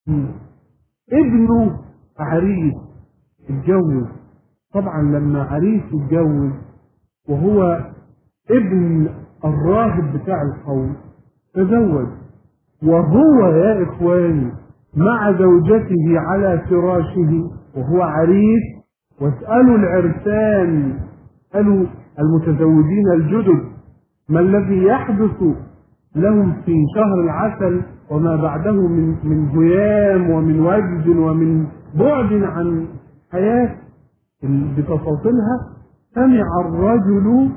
ابنه عريس اتجوز طبعا لما عريس اتجوز وهو ابن الراهب بتاع القوم تزوج وهو يا اخواني مع زوجته على فراشه وهو عريس واسألوا العرسان اسألوا المتزوجين الجدد ما الذي يحدث لهم في شهر العسل وما بعده من من هيام ومن وجد ومن بعد عن حياة بتفاصيلها سمع الرجل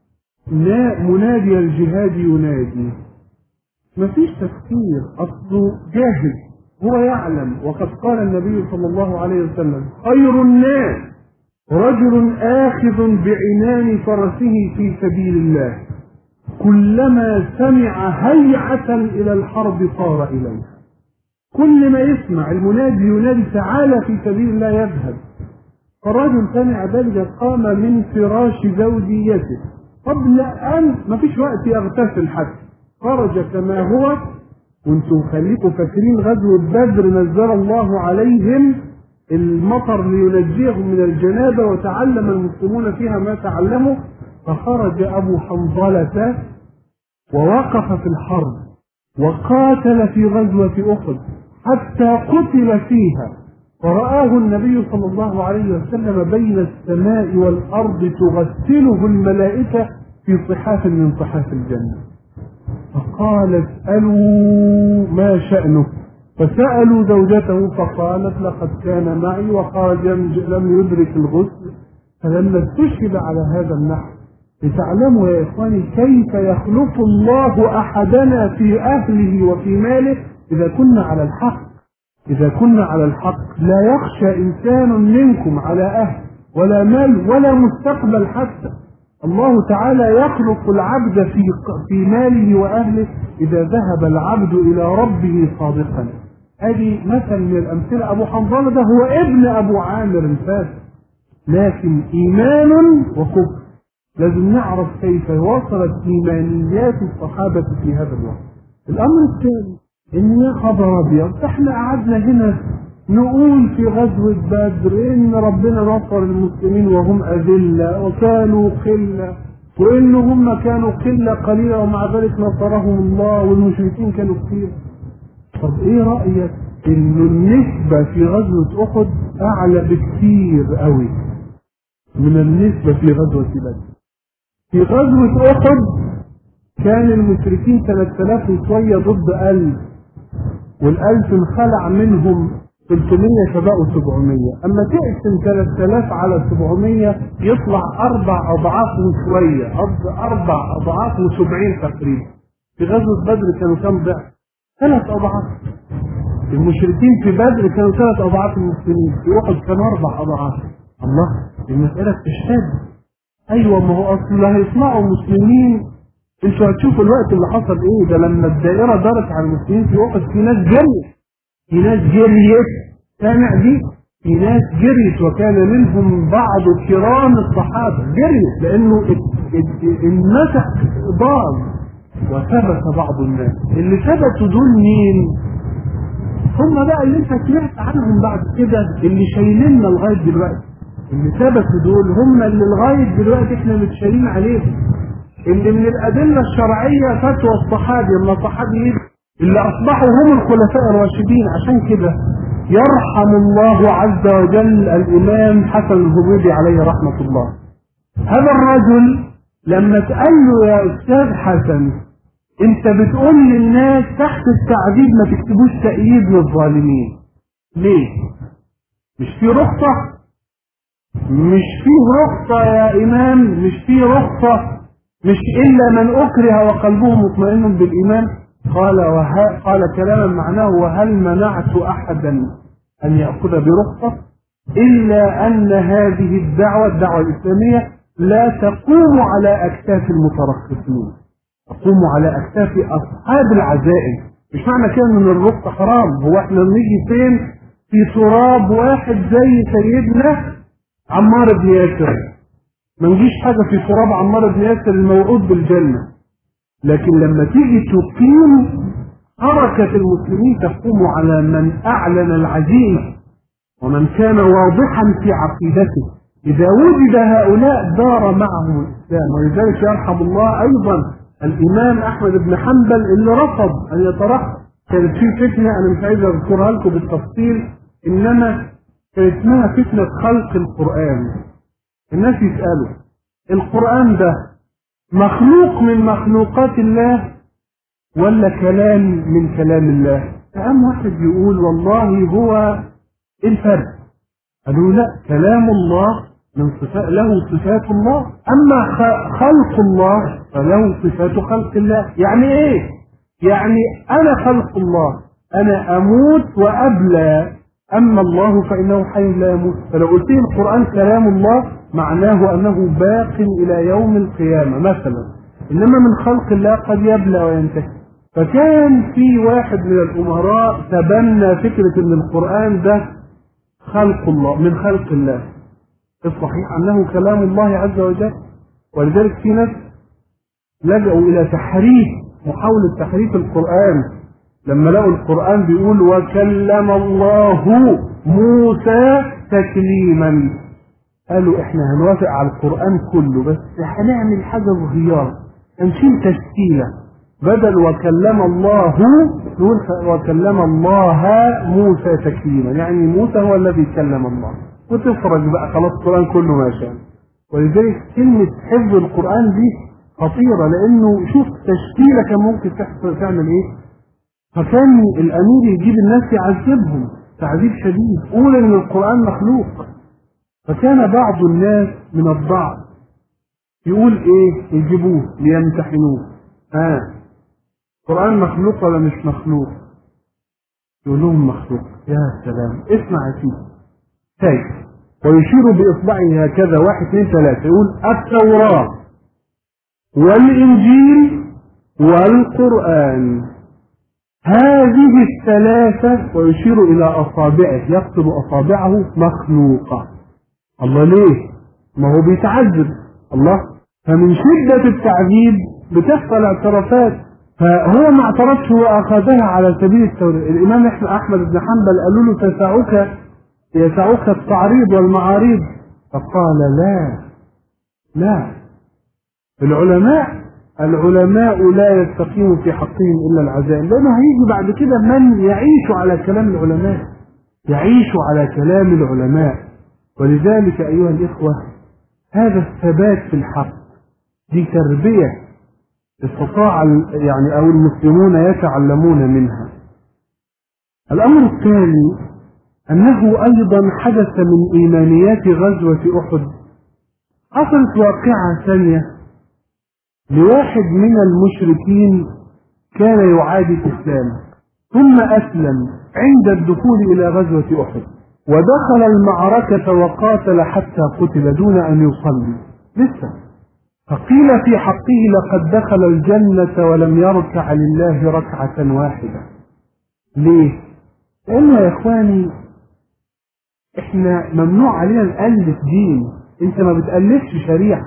منادي الجهاد ينادي مفيش تفكير اصله جاهز هو يعلم وقد قال النبي صلى الله عليه وسلم خير الناس رجل آخذ بعنان فرسه في سبيل الله كلما سمع هيعة إلى الحرب صار إليها كل ما يسمع المنادي ينادي تعالى في سبيل الله يذهب فالرجل سمع ذلك قام من فراش زوجيته قبل أن ما فيش وقت يغتسل حتى خرج كما هو وانتم خليكم فاكرين غزوة بدر نزل الله عليهم المطر لينجيهم من الجنابة وتعلم المسلمون فيها ما تعلموا فخرج أبو حنظلة ووقف في الحرب وقاتل في غزوة أحد حتى قتل فيها فرآه النبي صلى الله عليه وسلم بين السماء والأرض تغسله الملائكة في صحاف من صحاف الجنة فقال اسألوا ما شأنه فسألوا زوجته فقالت لقد كان معي وخرج لم يدرك الغسل فلما استشهد على هذا النحو لتعلموا يا إخواني كيف يخلق الله أحدنا في أهله وفي ماله إذا كنا على الحق إذا كنا على الحق لا يخشى إنسان منكم على أهل ولا مال ولا مستقبل حتى الله تعالى يخلق العبد في في ماله وأهله إذا ذهب العبد إلى ربه صادقا هذه مثل من الأمثلة أبو حنظلة ده هو ابن أبو عامر الفاسد لكن إيمان وكفر لازم نعرف كيف وصلت إيمانيات الصحابة في هذا الوقت الأمر الثاني إن يا خبر أبيض إحنا قعدنا هنا نقول في غزوة بدر إن ربنا نصر المسلمين وهم أذلة وكانوا قلة وإن هم كانوا قلة قليلة ومع ذلك نصرهم الله والمشركين كانوا كثير طب إيه رأيك إنه النسبة في غزوة أحد أعلى بكثير قوي من النسبة في غزوة بدر في غزوة أحد كان المشركين 3000 وشوية ضد 1000 والألف انخلع منهم 300 فبقوا 700 أما تقسم 3000 على 700 يطلع أربع أضعاف وشوية أربع أضعاف و70 تقريبا في غزوة بدر كانوا كم ضعف؟ ثلاث أضعاف المشركين في بدر كانوا ثلاث أضعاف المسلمين في أحد كانوا أربع أضعاف الله المسألة بتشتد أيوة ما هو أصل اللي هيصنعوا المسلمين انتوا هتشوفوا الوقت اللي حصل ايه ده لما الدائرة دارت على المسلمين في وقت في ناس جريت في ناس جريت سامع دي في ناس جريت وكان منهم بعض كرام الصحابة جريت لأنه المسح ضال وثبت بعض الناس اللي ثبتوا دول مين؟ هم بقى اللي انت سمعت عنهم بعد كده اللي شايليننا لغاية دلوقتي اللي ثبتوا دول هم اللي لغاية دلوقتي احنا متشالين عليهم اللي من الأدلة الشرعية فتوى الصحابي لما الصحابي اللي أصبحوا هم الخلفاء الراشدين عشان كده يرحم الله عز وجل الإمام حسن الهبيدي عليه رحمة الله هذا الرجل لما تقال له يا أستاذ حسن أنت بتقول للناس تحت التعذيب ما تكتبوش تأييد للظالمين ليه؟ مش في رخصة؟ مش فيه رخصة يا إمام مش فيه رخصة مش إلا من أكره وقلبه مطمئن بالإيمان قال وها قال كلاما معناه وهل منعت أحدا أن يأخذ برخصة إلا أن هذه الدعوة الدعوة الإسلامية لا تقوم على أكتاف المترخصين تقوم على أكتاف أصحاب العزائم مش معنى كده ان الرخصة حرام هو احنا نيجي فين في تراب واحد زي سيدنا عمار بن ياسر ما نجيش حاجة في تراب عمار بن ياسر الموعود بالجنة لكن لما تيجي تقيم حركة المسلمين تقوم على من أعلن العزيمة ومن كان واضحا في عقيدته إذا وجد هؤلاء دار معهم الإسلام ولذلك يرحم الله أيضا الإمام أحمد بن حنبل اللي رفض أن يترحم كانت في فتنة أنا مش عايز أذكرها لكم بالتفصيل إنما كانت اسمها فتنة خلق القرآن الناس يسألوا القرآن ده مخلوق من مخلوقات الله ولا كلام من كلام الله فقام واحد يقول والله هو ايه الفرق قالوا لا كلام الله من صفات له صفات الله اما خلق الله فله صفات خلق الله يعني ايه يعني انا خلق الله انا اموت وابلى اما الله فانه حي لا يموت فلو قلت لي القران كلام الله معناه انه باق الى يوم القيامه مثلا انما من خلق الله قد يبلى وينتهي فكان في واحد من الامراء تبنى فكره ان القران ده خلق الله من خلق الله الصحيح انه كلام الله عز وجل ولذلك في ناس لجأوا الى تحريف محاولة تحريف القرآن لما لقوا القرآن بيقول وكلم الله موسى تكليما قالوا احنا هنوافق على القرآن كله بس هنعمل حاجة صغيرة هنشيل تشكيلة بدل وكلم الله نقول وكلم الله موسى تكليما يعني موسى هو الذي كلم الله وتفرج بقى خلاص القرآن كله ما شاء ولذلك كلمة حفظ القرآن دي خطيرة لأنه شوف تشكيلة كان ممكن تحصل تعمل إيه فكان الأمير يجيب الناس يعذبهم تعذيب شديد قول إن القرآن مخلوق فكان بعض الناس من الضعف يقول إيه يجيبوه ليمتحنوه ها آه. القرآن مخلوق ولا مش مخلوق يقول لهم مخلوق يا سلام اسمع يا سيدي طيب ويشير بإصبعه هكذا واحد اثنين ثلاثة يقول التوراة والإنجيل والقرآن هذه الثلاثة ويشير إلى أصابعه يقصد أصابعه مخلوقة الله ليه؟ ما هو بيتعذب الله فمن شدة التعذيب بتحصل اعترافات فهو ما اعترفش وأخذها على سبيل التوريد الإمام أحمد بن حنبل قالوا له تسعك يسعك التعريض والمعاريض فقال لا لا العلماء العلماء لا يستقيم في حقهم الا العزائم لانه هيجي بعد كده من يعيش على كلام العلماء يعيش على كلام العلماء ولذلك ايها الاخوه هذا الثبات في الحق دي تربيه استطاع يعني او المسلمون يتعلمون منها الامر الثاني انه ايضا حدث من ايمانيات غزوه احد حصلت واقعه ثانيه لواحد من المشركين كان يعادي الإسلام ثم أسلم عند الدخول إلى غزوة أحد ودخل المعركة وقاتل حتى قتل دون أن يصلي لسه فقيل في حقه لقد دخل الجنة ولم يركع لله ركعة واحدة ليه؟ لأن يا إخواني إحنا ممنوع علينا نألف دين أنت ما بتألفش شريعة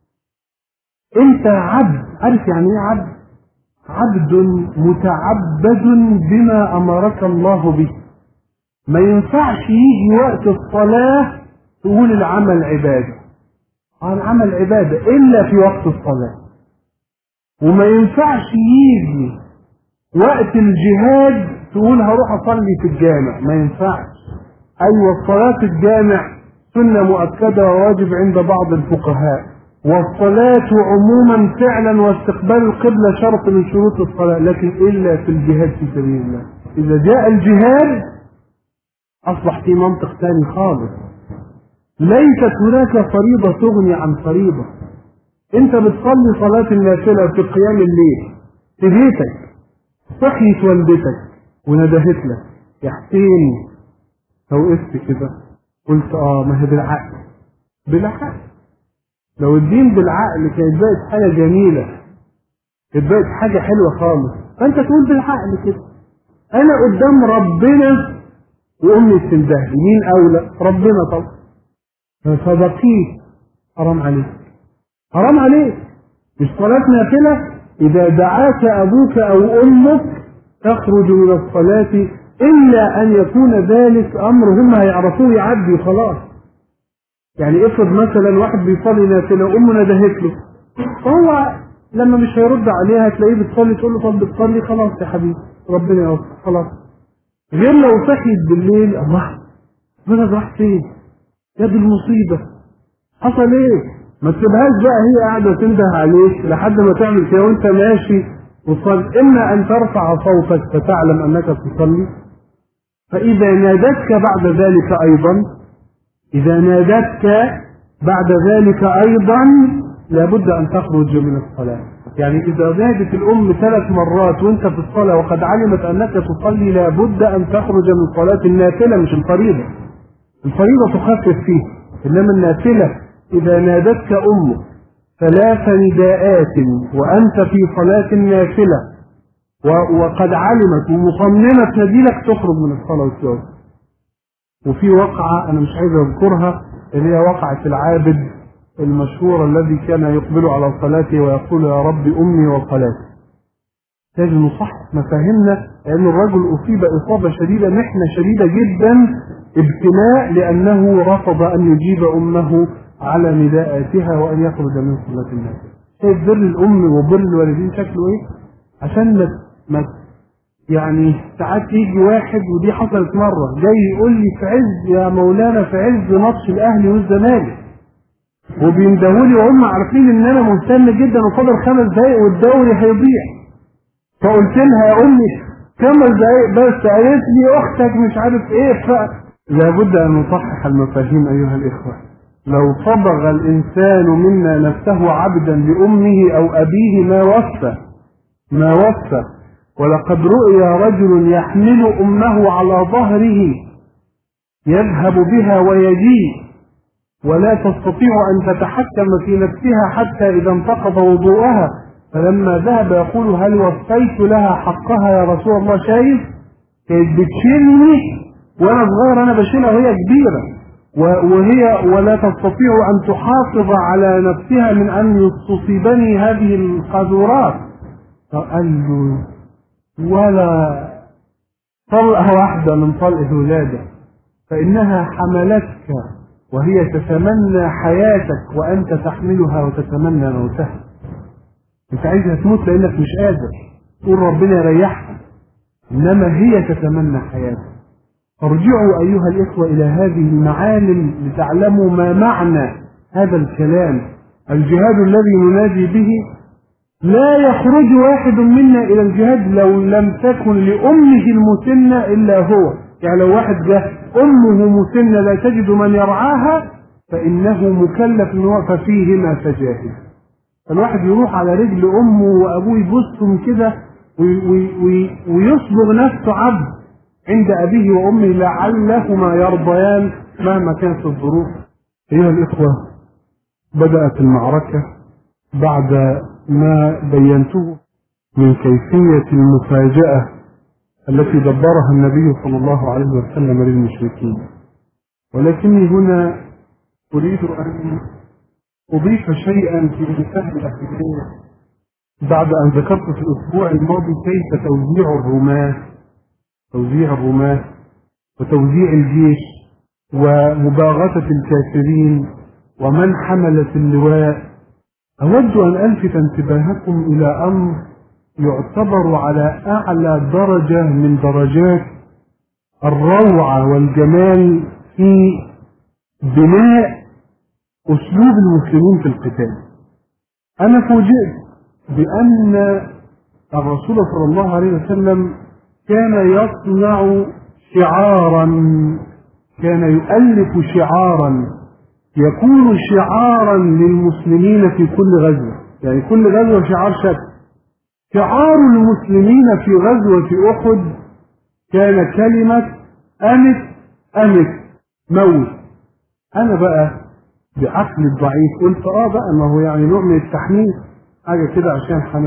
انت عبد عارف يعني ايه عبد عبد متعبد بما امرك الله به ما ينفعش يجي وقت الصلاة تقول العمل عبادة العمل عبادة إلا في وقت الصلاة وما ينفعش يجي وقت الجهاد تقول هروح أصلي في الجامع ما ينفعش أيوة صلاة الجامع سنة مؤكدة وواجب عند بعض الفقهاء والصلاة عموما فعلا واستقبال القبلة شرط من شروط الصلاة لكن إلا في الجهاد في سبيل الله إذا جاء الجهاد أصبح في منطق ثاني خالص ليست هناك فريضة تغني عن فريضة أنت بتصلي صلاة النافلة في قيام الليل في بيتك صحيت والدتك وندهت لك يا حسين فوقفت كده قلت اه ما هي بالعقل بالعقل لو الدين بالعقل كانت بقت حاجة جميلة كانت بقت حاجة حلوة خالص فأنت تقول بالعقل كده أنا قدام ربنا وأمي تندهلي مين أولى؟ ربنا طبعا فبقيت حرام عليك حرام عليك مش صلاة نافلة إذا دعاك أبوك أو أمك تخرج من الصلاة إلا أن يكون ذلك أمر هم هيعرفوه يعدي خلاص يعني افرض مثلا واحد بيصلي نافلة أمه ندهت له فهو لما مش هيرد عليها تلاقيه بتصلي تقول له طب بتصلي خلاص يا حبيبي ربنا يوفقك خلاص غير لو صحيت بالليل الله ربنا راح فين؟ يا دي المصيبة حصل ايه؟ ما تسيبهاش بقى هي قاعدة تنده عليك لحد ما تعمل كده وانت ماشي وتصلي اما ان ترفع صوتك فتعلم انك تصلي فاذا نادتك بعد ذلك ايضا اذا نادتك بعد ذلك ايضا لابد ان تخرج من الصلاة يعني اذا نادت الام ثلاث مرات وانت في الصلاة وقد علمت انك تصلي لابد ان تخرج من صلاة النافلة مش الفريضة الفريضة تخفف فيه انما النافلة اذا نادتك امك ثلاث نداءات وانت في صلاة نافلة و- وقد علمت ومصممة تناديلك تخرج من الصلاة وتجاوب وفي وقعة أنا مش عايز أذكرها اللي هي وقعة العابد المشهور الذي كان يقبل على صلاته ويقول يا رب أمي وصلاتي لازم نصحح مفاهيمنا لأن الرجل أصيب إصابة شديدة محنة شديدة جدا ابتلاء لأنه رفض أن يجيب أمه على نداءاتها وأن يخرج من صلاة الناس شايف بر الأم وبر الوالدين شكله إيه؟ عشان ما ما يعني ساعات يجي واحد ودي حصلت مرة جاي يقول لي في عز يا مولانا في عز ماتش الأهلي والزمالك وبيندهولي وهم عارفين ان انا مهتم جدا وفاضل خمس دقايق والدوري هيضيع فقلت لها يا امي خمس دقايق بس قالت لي اختك مش عارف ايه ف لابد ان نصحح المفاهيم ايها الاخوه لو صبغ الانسان منا نفسه عبدا لامه او ابيه ما وفى ما وفى ولقد رؤي رجل يحمل امه على ظهره يذهب بها ويجيء ولا تستطيع أن تتحكم في نفسها حتى إذا انتقض وضوءها فلما ذهب يقول هل وفيت لها حقها يا رسول الله شايف كانت بتشيلني وأنا صغير أنا بشيلها وهي كبيرة و- وهي ولا تستطيع أن تحافظ على نفسها من أن تصيبني هذه القاذورات فقال له ولا طلقة واحدة من طلق ولادك فإنها حملتك وهي تتمنى حياتك وأنت تحملها وتتمنى موتها أنت عايزها تموت لأنك مش قادر تقول ربنا يريحها إنما هي تتمنى حياتك فارجعوا أيها الإخوة إلى هذه المعالم لتعلموا ما معنى هذا الكلام الجهاد الذي ننادي به لا يخرج واحد منا إلى الجهاد لو لم تكن لأمه المسنة إلا هو يعني لو واحد جه أمه مسنة لا تجد من يرعاها فإنه مكلف إن هو ففيهما فجاهد فالواحد يروح على رجل أمه وأبوه يبصهم كده وي- وي- وي- ويصبغ نفسه عبد عند أبيه وأمه لعلهما يرضيان مهما كانت الظروف أيها الإخوة بدأت المعركة بعد ما بينته من كيفية المفاجأة التي دبرها النبي صلى الله عليه وسلم للمشركين ولكني هنا أريد أن أضيف شيئا في منتهى الأهمية بعد أن ذكرت في الأسبوع الماضي كيف توزيع الرماة توزيع الرماة وتوزيع الجيش ومباغتة الكافرين ومن حملت اللواء أود أن ألفت انتباهكم إلى أمر يعتبر على أعلى درجة من درجات الروعة والجمال في بناء أسلوب المسلمين في القتال أنا فوجئت بأن الرسول صلى الله عليه وسلم كان يصنع شعارا كان يؤلف شعارا يكون شعارا للمسلمين في كل غزوة يعني كل غزوة شعار شكل شعار المسلمين في غزوة أحد كان كلمة أمت أمت موت أنا بقى بعقلي الضعيف قلت آه بقى ما هو يعني نوع من التحميس حاجة كده عشان حماس